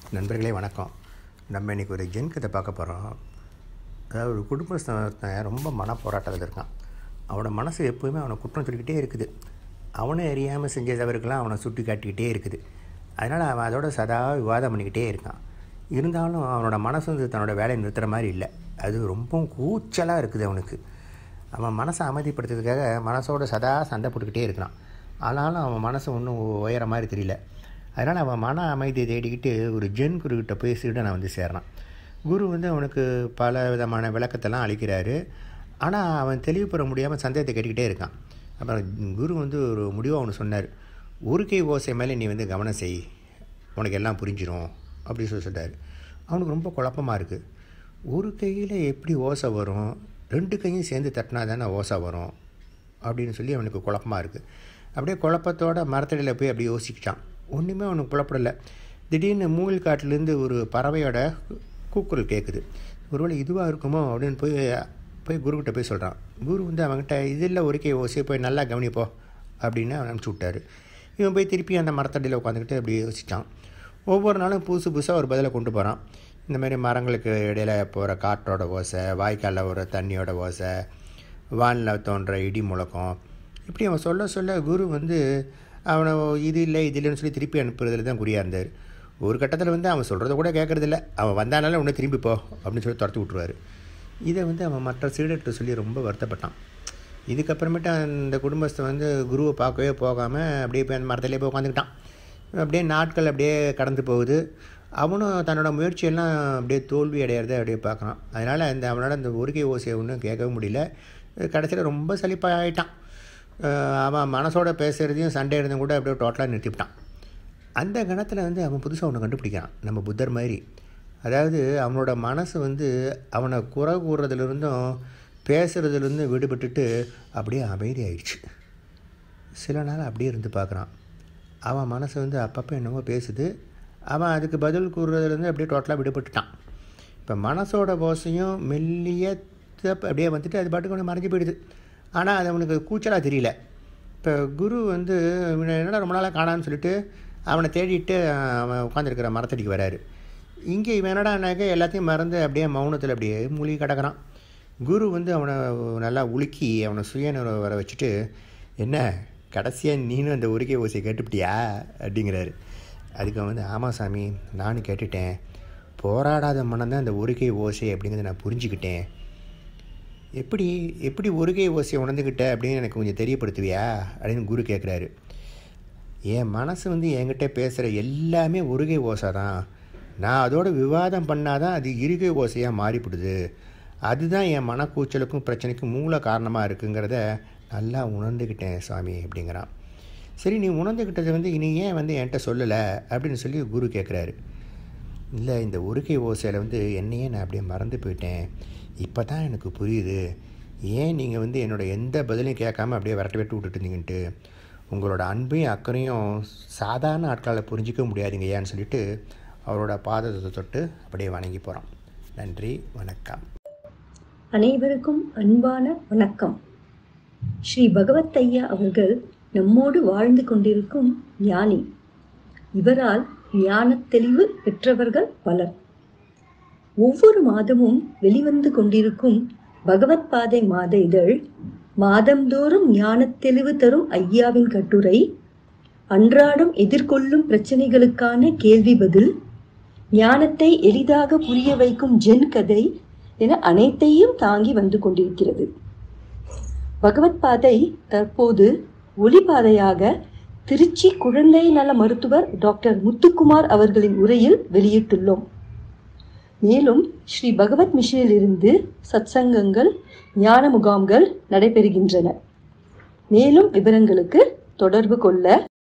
நண்பர்களே வணக்கம் நம்ம இன்றைக்கி ஒரு ஜென் கதை பார்க்க போகிறோம் அதாவது ஒரு குடும்பஸ்தன் ரொம்ப மன போராட்டத்தில் இருக்கான் அவனோட மனசு எப்போவுமே அவனை குற்றம் சொல்லிக்கிட்டே இருக்குது அவனை அறியாமல் செஞ்ச தவறுக்கெல்லாம் அவனை சுட்டி காட்டிக்கிட்டே இருக்குது அதனால் அவன் அதோட சதா விவாதம் பண்ணிக்கிட்டே இருக்கான் இருந்தாலும் அவனோட மனசு வந்து தன்னோட வேலையை நிறுத்துகிற மாதிரி இல்லை அது ரொம்பவும் கூச்சலாக இருக்குது அவனுக்கு அவன் மனசை அமைதிப்படுத்துறதுக்காக மனசோட சதா சண்டை போட்டுக்கிட்டே இருக்கிறான் ஆனாலும் அவன் மனசு ஒன்றும் உயர மாதிரி தெரியல அதனால் அவன் மன அமைதியை தேடிக்கிட்டு ஒரு ஜென் குருக்கிட்ட போய் சீடனை வந்து சேர்றான் குரு வந்து அவனுக்கு பல விதமான விளக்கத்தெல்லாம் அளிக்கிறாரு ஆனால் அவன் தெளிவு பெற முடியாமல் சந்தேகத்தை கேட்டுக்கிட்டே இருக்கான் அப்புறம் குரு வந்து ஒரு முடிவாக அவனு சொன்னார் ஒரு கை ஓசை மேலே நீ வந்து கவனம் செய் உனக்கு எல்லாம் புரிஞ்சிடும் அப்படின்னு சொல்லி சொல்கிறார் அவனுக்கு ரொம்ப குழப்பமாக இருக்குது ஒரு கையில் எப்படி ஓசை வரும் ரெண்டு கையும் சேர்ந்து தட்டினா தானே ஓசை வரும் அப்படின்னு சொல்லி அவனுக்கு குழப்பமாக இருக்குது அப்படியே குழப்பத்தோட மரத்தடியில் போய் அப்படியே யோசிக்கிட்டான் ஒன்றுமே அவனுக்கு புலப்படலை திடீர்னு மூங்கில் காட்டிலேருந்து ஒரு பறவையோட கூக்குரல் கேட்குது ஒருவேளை இதுவாக இருக்குமோ அப்படின்னு போய் போய் குருக்கிட்ட போய் சொல்கிறான் குரு வந்து அவன்கிட்ட இதில் ஒரு கை ஓசையை போய் நல்லா கவனிப்போ அப்படின்னு அவன் அனுப்பிச்சி விட்டாரு இவன் போய் திருப்பி அந்த மரத்தடியில் உட்காந்துக்கிட்டு அப்படியே யோசித்தான் ஒவ்வொரு நாளும் புதுசு புதுசாக ஒரு பதிலை கொண்டு போகிறான் இந்த மாதிரி மரங்களுக்கு இடையில போகிற காற்றோட ஓசை வாய்க்காலில் வர தண்ணியோட ஓசை வானில் தோன்ற இடி முழக்கம் இப்படி அவன் சொல்ல சொல்ல குரு வந்து அவனை இது இல்லை இது இல்லைன்னு சொல்லி திருப்பி அனுப்புறதுல தான் குறியாக இருந்தார் ஒரு கட்டத்தில் வந்து அவன் சொல்கிறத கூட கேட்குறதில்ல அவன் வந்தானால உன்னை திரும்பி போ அப்படின்னு சொல்லி துரத்து விட்ருவார் இதை வந்து அவன் மற்ற சீடர்கிட்ட சொல்லி ரொம்ப வருத்தப்பட்டான் இதுக்கப்புறமேட்டு அந்த குடும்பஸ்தன் வந்து குருவை பார்க்கவே போகாமல் அப்படியே போய் அந்த மரத்துலேயே போய் உட்காந்துக்கிட்டான் அப்படியே நாட்கள் அப்படியே கடந்து போகுது அவனும் தன்னோட முயற்சியெல்லாம் அப்படியே தோல்வி அடையிறத அப்படியே பார்க்குறான் அதனால் அந்த அவனோட அந்த ஒருகை ஓசையை ஒன்றும் கேட்கவும் முடியல கடைசியில் ரொம்ப சலிப்பாக ஆகிட்டான் அவன் மனசோட பேசுகிறதையும் சண்டே இருந்தும் கூட அப்படியே டோட்டலாக நிறுத்திவிட்டான் அந்த கணத்தில் வந்து அவன் புதுசாக ஒன்று கண்டுபிடிக்கிறான் நம்ம புத்தர் மாதிரி அதாவது அவனோட மனசு வந்து அவனை குறை கூறுறதுலேருந்தும் பேசுகிறதுலேருந்தும் விடுபட்டுட்டு அப்படியே அமைதி ஆயிடுச்சு சில நாள் அப்படியே இருந்து பார்க்குறான் அவன் மனசு வந்து அப்பப்போ என்னமோ பேசுது அவன் அதுக்கு பதில் கூறுறதுலேருந்து அப்படியே டோட்டலாக விடுபட்டுட்டான் இப்போ மனசோட ஓசையும் மெல்லிய அப்படியே வந்துட்டு அது பாட்டுக்கு ஒன்று மறைஞ்சு போயிடுது ஆனால் அது அவனுக்கு கூச்சலாக தெரியல இப்போ குரு வந்து என்னடா ரொம்ப நாளாக காணான்னு சொல்லிட்டு அவனை தேடிட்டு அவன் உட்காந்துருக்கிற மரத்தடிக்கு வராரு இங்கே இவன் என்னடானாக்க எல்லாத்தையும் மறந்து அப்படியே மௌனத்தில் அப்படியே மூழ்கி கிடக்கிறான் குரு வந்து அவனை நல்லா உலுக்கி அவனை சுயநுறவை வர வச்சுட்டு என்ன கடைசியாக நீனும் அந்த உருகை ஓசையை கேட்டுப்பிட்டியா அப்படிங்கிறாரு அதுக்கு அவன் வந்து ஆமாம் சாமி நானும் கேட்டுட்டேன் போராடாத மனம் தான் அந்த உருகை ஓசை அப்படிங்கிறத நான் புரிஞ்சுக்கிட்டேன் எப்படி எப்படி ஒருகை ஓசையை உணர்ந்துக்கிட்ட அப்படின்னு எனக்கு கொஞ்சம் தெரியப்படுத்துவியா அப்படின்னு குரு கேட்குறாரு என் மனசு வந்து என்கிட்ட பேசுகிற எல்லாமே ஒருகை ஓசை தான் நான் அதோட விவாதம் பண்ணாதான் அது இருகை ஓசையாக மாறிப்படுது அதுதான் என் மனக்கூச்சலுக்கும் பிரச்சனைக்கும் மூல காரணமாக இருக்குங்கிறத நல்லா உணர்ந்துக்கிட்டேன் சாமி அப்படிங்கிறான் சரி நீ உணர்ந்துக்கிட்டதை வந்து இனி ஏன் வந்து என்கிட்ட சொல்லலை அப்படின்னு சொல்லி குரு கேட்குறாரு இல்லை இந்த ஒருகை ஓசையில் வந்து என்னையே நான் அப்படியே மறந்து போயிட்டேன் இப்போ தான் எனக்கு புரியுது ஏன் நீங்கள் வந்து என்னோடய எந்த பதிலையும் கேட்காம அப்படியே விரட்ட விட்டு விட்டுட்டுருந்தீங்கன்ட்டு உங்களோட அன்பையும் அக்கறையும் சாதாரண ஆட்களால் புரிஞ்சிக்க முடியாதுங்க ஏன்னு சொல்லிட்டு அவரோட பாதத்தை தொட்டு அப்படியே வணங்கி போகிறோம் நன்றி வணக்கம் அனைவருக்கும் அன்பான வணக்கம் ஸ்ரீ பகவத் ஐயா அவர்கள் நம்மோடு வாழ்ந்து கொண்டிருக்கும் ஞானி இவரால் ஞானத் தெளிவு பெற்றவர்கள் பலர் ஒவ்வொரு மாதமும் வெளிவந்து கொண்டிருக்கும் பகவத் பாதை மாத இதழ் மாதந்தோறும் ஞானத் தெளிவு தரும் ஐயாவின் கட்டுரை அன்றாடம் எதிர்கொள்ளும் பிரச்சனைகளுக்கான கேள்வி பதில் ஞானத்தை எளிதாக புரிய வைக்கும் ஜென் கதை என அனைத்தையும் தாங்கி வந்து கொண்டிருக்கிறது பகவத் பாதை தற்போது ஒளிபாதையாக திருச்சி குழந்தை நல மருத்துவர் டாக்டர் முத்துக்குமார் அவர்களின் உரையில் வெளியிட்டுள்ளோம் மேலும் ஸ்ரீ பகவத் மிஷனில் இருந்து சத்சங்கங்கள் ஞான முகாம்கள் நடைபெறுகின்றன மேலும் விவரங்களுக்கு தொடர்பு கொள்ள